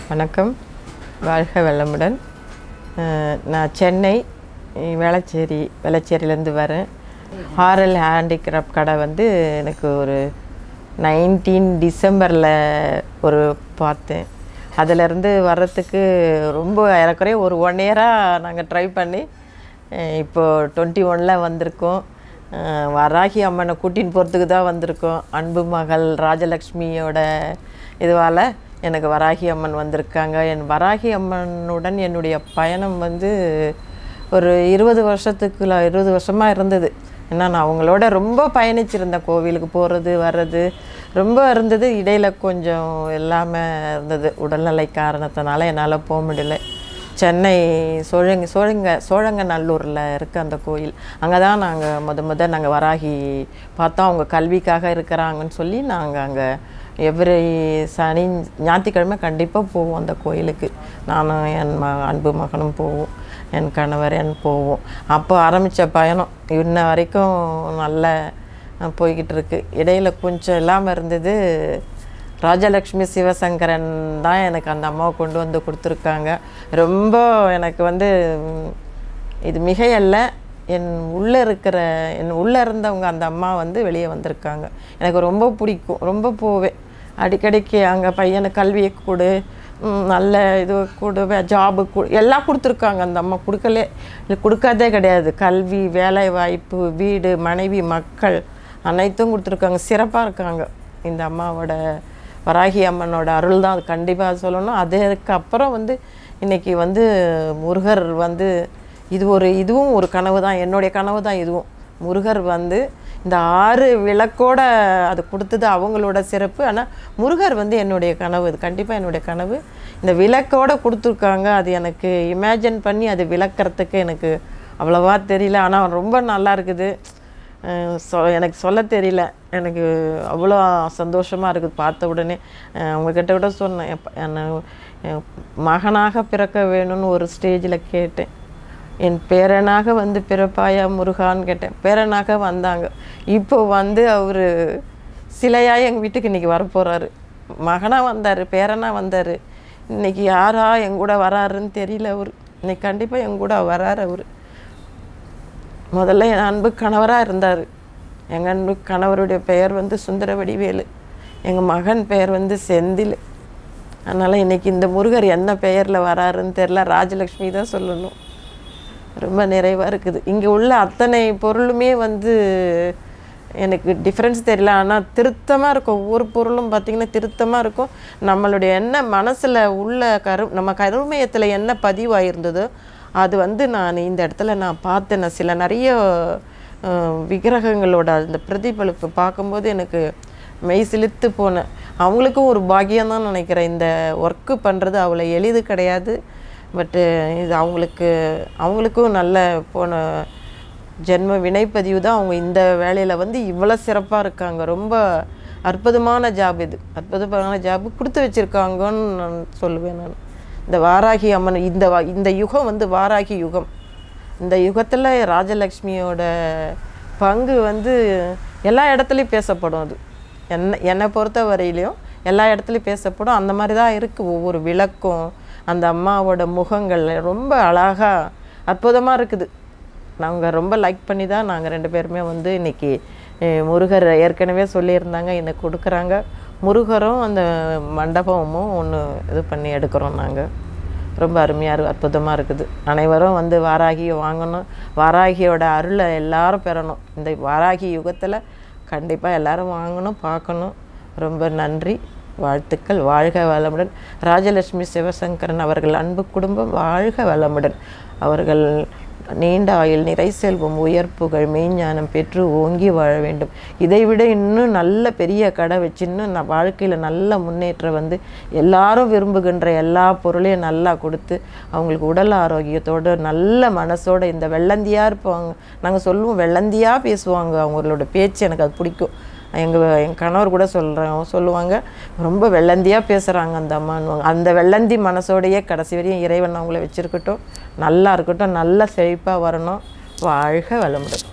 வணக்கம் வாழ்க வளமுடன் அஹ், நான் சென்னை அஹ், வேளச்சேரி வேளச்சேரியிலேருந்து வரேன் ஹாரல் ஹேண்டிகிராஃப்ட் கடை வந்து எனக்கு ஒரு நைன்டீன் டிசம்பரில் ஒரு பார்த்தேன் அதிலேருந்து வர்றதுக்கு ரொம்ப ஏறக்குறைய ஒரு ஒன் இயராக நாங்கள் ட்ரை பண்ணி அஹ், இப்போ டுவெண்ட்டி ஒனில் வந்திருக்கோம் அஹ், வராகி அம்மனை கூட்டின்னு போகிறதுக்கு தான் வந்திருக்கோம் அன்பு மகள் ராஜலக்ஷ்மியோட இதுவால் எனக்கு வராகி அம்மன் வந்திருக்காங்க என் வராகி அம்மனுடன் என்னுடைய பயணம் வந்து ஒரு இருபது வருஷத்துக்குள்ள இருபது வருஷமாக இருந்தது ஏன்னா நான் அவங்களோட ரொம்ப பயணிச்சிருந்தேன் கோவிலுக்கு போகிறது வர்றது ரொம்ப இருந்தது இடையில கொஞ்சம் இல்லாமல் இருந்தது உடல்நிலை காரணத்தினால என்னால் போக முடியல சென்னை சோழங்க சோழங்க சோழங்கநல்லூரில் இருக்க அந்த கோயில் அங்கே தான் நாங்கள் முத முத நாங்கள் வராகி பார்த்தோம் அவங்க கல்விக்காக இருக்கிறாங்கன்னு சொல்லி நாங்கள் அங்கே எவ்ரி சனி ஞாயிற்றுக்கிழமை கண்டிப்பாக போவோம் அந்த கோயிலுக்கு நானும் என் ம அன்பு மகனும் போவோம் என் கணவர் என் போவோம் அப்போ ஆரம்பித்த பயணம் இன்ன வரைக்கும் நல்ல அஹ், போய்கிட்டு இருக்கு இடையில கொஞ்சம் இல்லாமல் இருந்தது ராஜலக்ஷ்மி சிவசங்கரன் தான் எனக்கு அந்த அம்மாவை கொண்டு வந்து கொடுத்துருக்காங்க ரொம்ப எனக்கு வந்து ம், இது மிகையல்ல என் உள்ளே இருக்கிற என் உள்ளே இருந்தவங்க அந்த அம்மா வந்து வெளியே வந்திருக்காங்க எனக்கு ரொம்ப பிடிக்கும் ரொம்ப போவேன் அடிக்கடிக்கு அங்கே பையனுக்கு கல்வியை கொடு ம், நல்ல இது கொடு ஜாபு கொடு எல்லாம் கொடுத்துருக்காங்க அந்த அம்மா கொடுக்கலே இல்லை கொடுக்காதே கிடையாது கல்வி வேலை வாய்ப்பு வீடு மனைவி மக்கள் அனைத்தும் கொடுத்துருக்காங்க சிறப்பாக இருக்காங்க இந்த அம்மாவோட வராகி அம்மனோட அருள் தான் அது கண்டிப்பாக சொல்லணும் அதுக்கு அப்புறம் வந்து இன்னைக்கு வந்து முருகர் வந்து இது ஒரு இதுவும் ஒரு கனவு தான் என்னுடைய கனவு தான் இதுவும் முருகர் வந்து இந்த ஆறு விளக்கோட அது கொடுத்தது அவங்களோட சிறப்பு ஆனால் முருகர் வந்து என்னுடைய கனவு இது கண்டிப்பாக என்னுடைய கனவு இந்த விளக்கோட கொடுத்துருக்காங்க அது எனக்கு இமேஜின் பண்ணி அது விளக்கறதுக்கு எனக்கு அவ்வளோவா தெரியல ஆனால் ரொம்ப நல்லா இருக்குது அஹ் சொ எனக்கு சொல்ல தெரியல எனக்கு அவ்வளோ சந்தோஷமாக இருக்குது பார்த்த உடனே அஹ் அவங்கக்கிட்ட கூட சொன்னேன் எப்ப- என்னை என் மகனாக பிறக்க வேணும்னு ஒரு ஸ்டேஜில் கேட்டேன் என் பேரனாக வந்து பிறப்பாயா முருகான்னு கேட்டேன் பேரனாக வந்தாங்க இப்போ வந்து அவர் சிலையாக எங்கள் வீட்டுக்கு இன்றைக்கி வரப்போகிறாரு மகனாக வந்தார் பேரனாக வந்தார் இன்னைக்கு யாரா என் கூட வராருன்னு தெரியல அவர் இன்னைக்கு கண்டிப்பாக என் கூட வராரு அவர் முதல்ல என் அன்பு கணவராக இருந்தார் எங்கள் அன்பு கணவருடைய பெயர் வந்து சுந்தர வடிவேலு எங்கள் மகன் பெயர் வந்து செந்தில் அதனால் இன்னைக்கு இந்த முருகர் என்ன பெயரில் வராருன்னு தெரில ராஜலக்ஷ்மி தான் சொல்லணும் ரொம்ப நிறைவாக இருக்குது இங்கே உள்ள அத்தனை பொருளுமே வந்து எனக்கு டிஃப்ரென்ஸ் தெரியல ஆனால் திருத்தமாக இருக்கும் ஒவ்வொரு பொருளும் பார்த்திங்கன்னா திருத்தமாக இருக்கும் நம்மளுடைய என்ன மனசில் உள்ள கரு நம்ம கருமையத்தில் என்ன பதிவாயிருந்ததோ அது வந்து நான் இந்த இடத்துல நான் பார்த்தேன் நான் சில நிறைய அஹ், விக்கிரகங்களோட அந்த பிரதிபலிப்பு பார்க்கும்போது எனக்கு மெய் சிலிர்த்து போனேன் அவங்களுக்கும் ஒரு பாக்கியம் தான் நினைக்கிறேன் இந்த ஒர்க்கு பண்ணுறது அவ்வளோ எளிது கிடையாது பட்டு இது அவங்களுக்கு அவங்களுக்கும் நல்ல போன ஜென்ம வினைப்பதிவு தான் அவங்க இந்த வேலையில் வந்து இவ்வளோ சிறப்பாக இருக்காங்க ரொம்ப அற்புதமான ஜாப் இது அற்புதமான ஜாப் கொடுத்து வச்சுருக்காங்கன்னு நான் சொல்லுவேன் நான் இந்த வாராகி அம்மன் இந்த வா- இந்த யுகம் வந்து வாராகி யுகம் இந்த யுகத்தில் ராஜலக்ஷ்மியோட பங்கு வந்து எல்லா இடத்துலையும் பேசப்படும் அது என்ன என்னை பொறுத்த வரையிலையும் எல்லா இடத்துலையும் பேசப்படும் அந்த மாதிரி தான் இருக்குது ஒவ்வொரு விளக்கும் அந்த அம்மாவோட முகங்கள் ரொம்ப அழகாக அற்புதமாக இருக்குது நாங்கள் ரொம்ப லைக் பண்ணி தான் நாங்கள் ரெண்டு பேருமே வந்து இன்றைக்கி முருகர் ஏற்கனவே சொல்லியிருந்தாங்க எனக்கு கொடுக்குறாங்க முருகரும் அந்த மண்டபமும் ஒன்று இது பண்ணி எடுக்கிறோம் நாங்கள் ரொம்ப அருமையாக இருக்கு அற்புதமாக இருக்குது அனைவரும் வந்து வாராகியை வாங்கணும் வாராகியோட அருளை எல்லாரும் பெறணும் இந்த வாராகி யுகத்தில் கண்டிப்பாக எல்லாரும் வாங்கணும் பார்க்கணும் ரொம்ப நன்றி வாழ்த்துக்கள் வாழ்க வளமுடன் ராஜலட்சுமி சிவசங்கரன் அவர்கள் அன்பு குடும்பம் வாழ்க வளமுடன் அவர்கள் நீண்ட ஆயுள் நிறை செல்வம் உயர் புகழ் மெய்ஞானம் பெற்று ஓங்கி வாழ வேண்டும் இதைவிட இன்னும் நல்ல பெரிய கடை வச்சு இன்னும் நான் வாழ்க்கையில் நல்ல முன்னேற்றம் வந்து எல்லாரும் விரும்புகின்ற எல்லா பொருளையும் நல்லா கொடுத்து அவங்களுக்கு உடல் ஆரோக்கியத்தோட நல்ல மனசோட இந்த வெள்ளந்தியாக இருப்பாங்க நாங்கள் சொல்லுவோம் வெள்ளந்தியாக பேசுவாங்க அவங்களோட பேச்சு எனக்கு அது பிடிக்கும் எங்கள் என் கணவர் கூட சொல்கிறோம் சொல்லுவாங்க ரொம்ப வெள்ளந்தியாக பேசுகிறாங்க அந்த அம்மான்னுவாங்க அந்த வெள்ளந்தி மனசோடையே கடைசி வரையும் இறைவன் அவங்கள வச்சுருக்கட்டும் நல்லா இருக்கட்டும் நல்ல செழிப்பாக வரணும் வாழ்க வளமுடன்